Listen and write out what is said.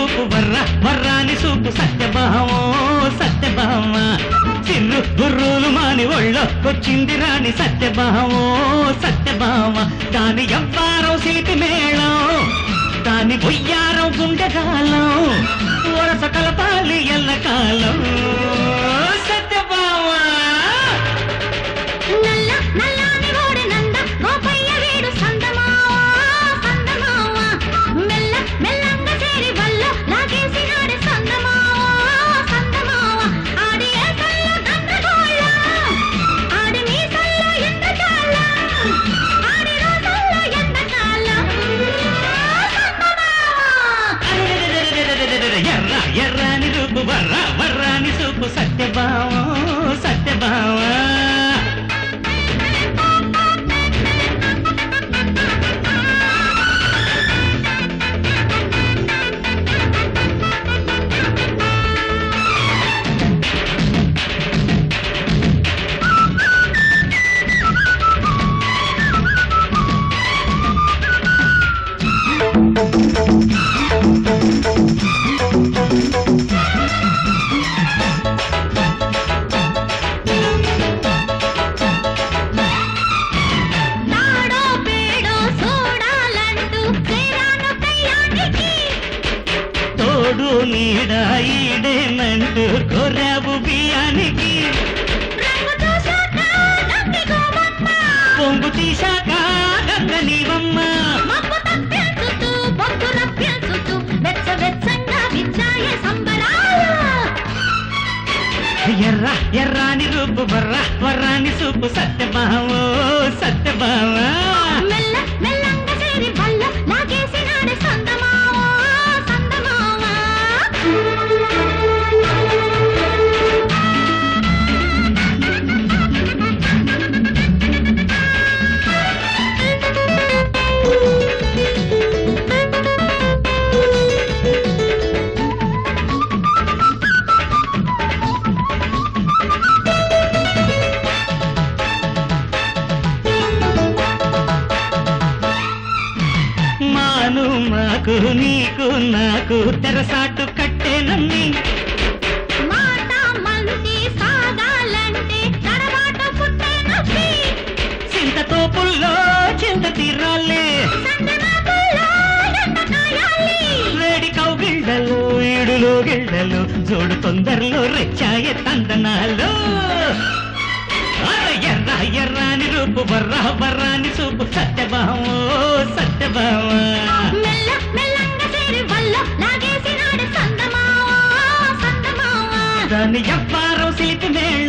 రూపు వర్ర వర్రాని సూపు సత్యభామో సత్యభామ చిర్రు గుర్రులు మాని ఒళ్ళొక్కొచ్చింది రాణి సత్యభామో సత్యభామ దాని ఎవ్వారం సిలిపి మేళం దాని బొయ్యారం గుండెగాలం వరస కలపాలి ఎల్లకాలం సత్యభామ నల్ల నల్లాని ఓడి నంద గోపయ్య వీడు సందమావా సందమావా మెల్ల మెల్లంగా చేరి వల్ల లాగేసినాడు సందమావా సందమావా ఆడి ఏసల్లో గందరగోళం ఆడి మీసల్లో ఎండకాలం ఆడి రోజుల్లో ఎండకాలం సందమావా ఎర్ర ఎర్రాని రూపు వర్ర వర్రాని సూపు సత్యభామ సత్యభామ నాడో పేడో చూడాలంటూ చేరాను కయ్యానికి తోడు నీడ ఈడేనంటూ కొరావు బియ్యానికి రంగు చూశాక నంది గోవమ్మ పొంగు తీశాక గంగ నీవమ్మ మబ్బు తప్పించుతూ బొగ్గు రప్పించుతూ వెచ్చ వెచ్చంగా విచ్చాయే సంబరాలు ఎర్ర ఎర్రాని రూపు వర్ర వర్రాని సూపు సత్యభామో సత్యభామ మెల్ల మెల్లంగా చేరి వల్ల లాగేసినాడు సందమావా సందమావా మాను మాకు నీకు నాకు తెరసాటు కట్టేనమ్మి మాట మంది సాగాలంటే తడబాట పుట్టే నొప్పి చింతతో పుల్లో చింత తీరాలే సందమాకుల్లో ఎండ కాయాలి వేడి కౌగిళ్ళలు ఈడులో గిళ్ళలు జోడు తొందరలో రెచ్చాయే తందనాలు అర ఎర్ర ఎర్రాని రూపు బర్ర బర్రాని సూపు సత్యభామో సత్యభామ మెల్ల మెల్లంగా చేరి వల్ల లాగేసినాడు సందమావా సందమావా దాని ఎవ్వారం సిలిపి మేళ